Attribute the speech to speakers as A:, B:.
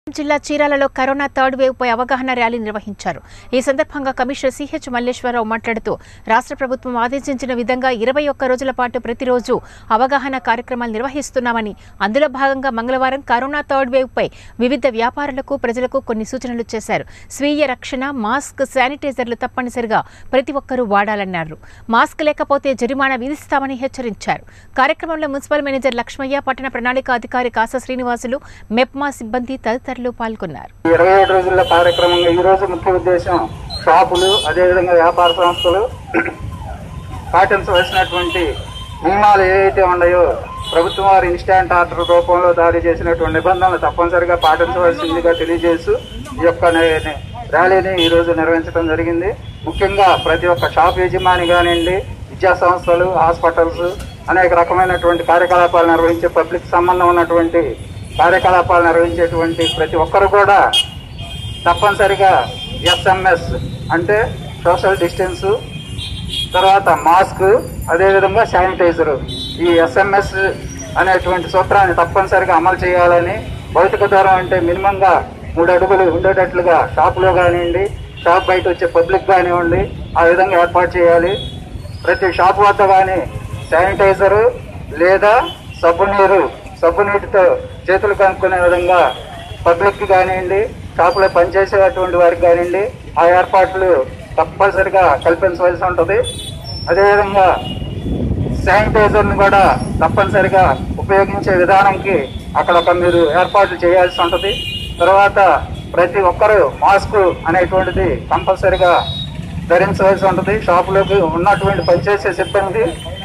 A: జిల్లా చీరాలలో corona third wave పై అవగాహన ర్యాలీ నిర్వహించారు ఈ సందర్భంగా కమిషనర్ సిహెచ్ మల్లేశ్వరరావు మాట్లాడుతూ రాష్ట్ర ప్రభుత్వం ఆదేశించిన విధంగా ఇరవై ఒక్క రోజుల పాటు ప్రతిరోజు అవగాహన కార్యక్రమాలు నిర్వహిస్తున్నామని అందులో భాగంగా మంగళవారం కరోనా థర్డ్ వేవ్ పై వివిధ వ్యాపారులకు ప్రజలకు కొన్ని సూచనలు చేశారు స్వీయ రక్షణ మాస్క్ శానిటైజర్లు తప్పనిసరిగా ప్రతి ఒక్కరూ వాడాలన్నారు మాస్క్ లేకపోతే జరిమానా విధిస్తామని హెచ్చరించారు కార్యక్రమంలో మున్సిపల్ మేనేజర్ లక్ష్మయ్య పట్టణ ప్రణాళిక అధికారి కాస శ్రీనివాసులు మెప్మా సిబ్బంది తదితరులు పాల్గొన్నారు
B: ఇరవై ఏడు రోజుల కార్యక్రమంగా ఈ రోజు ముఖ్య ఉద్దేశం షాపులు అదేవిధంగా వ్యాపార సంస్థలు పాటించవలసినటువంటి నియమాలు ఏవైతే ఉన్నాయో ప్రభుత్వం వారు ఇన్స్టాంట్ ఆర్డర్ రూపంలో జారీ చేసినటువంటి నిబంధనలు తప్పనిసరిగా పాటించవలసిందిగా తెలియజేస్తూ ఈ యొక్క నే- నే- ర్యాలీని ఈ రోజు నిర్వహించడం జరిగింది ముఖ్యంగా ప్రతి ఒక్క షాప్ యజమాని కానివ్వండి విద్యా సంస్థలు హాస్పిటల్స్ అనేక రకమైనటువంటి కార్యకలాపాలు నిర్వహించే పబ్లిక్ సంబంధం ఉన్నటువంటి కార్యకలాపాలు నిర్వహించేటువంటి ప్రతి ఒక్కరు కూడా తప్పనిసరిగా ఎస్ఎంఎస్ అంటే సోషల్ డిస్టెన్స్ తర్వాత మాస్క్ అదేవిధంగా శానిటైజర్ ఈ ఎస్ఎంఎస్ అనేటువంటి సూత్రాన్ని తప్పనిసరిగా అమలు చేయాలని భౌతిక దూరం అంటే మినిమంగా మూడు అడుగులు ఉండేటట్లుగా షాపులో కానివ్వండి షాప్ బయట వచ్చే పబ్లిక్ కానివ్వండి ఆ విధంగా ఏర్పాటు చేయాలి ప్రతి షాప్ వద్ద కానీ శానిటైజరు లేదా సబ్బు నీరు సబ్బు నీటితో చేతులు కనుక్కునే విధంగా పబ్లిక్ కానివ్వండి షాపులో పనిచేసేటువంటి వారికి కానివ్వండి ఆ ఏర్పాట్లు తప్పనిసరిగా కల్పించవలసి ఉంటుంది అదేవిధంగా శానిటైజర్ని కూడా తప్పనిసరిగా ఉపయోగించే విధానంకి అక్కడ ఒక మీరు ఏర్పాట్లు చేయాల్సి ఉంటుంది తర్వాత ప్రతి ఒక్కరూ మాస్క్ అనేటువంటిది కంపల్సరిగా ధరించవలసి ఉంటుంది షాపులోకి ఉన్నటువంటి పనిచేసే సిబ్బంది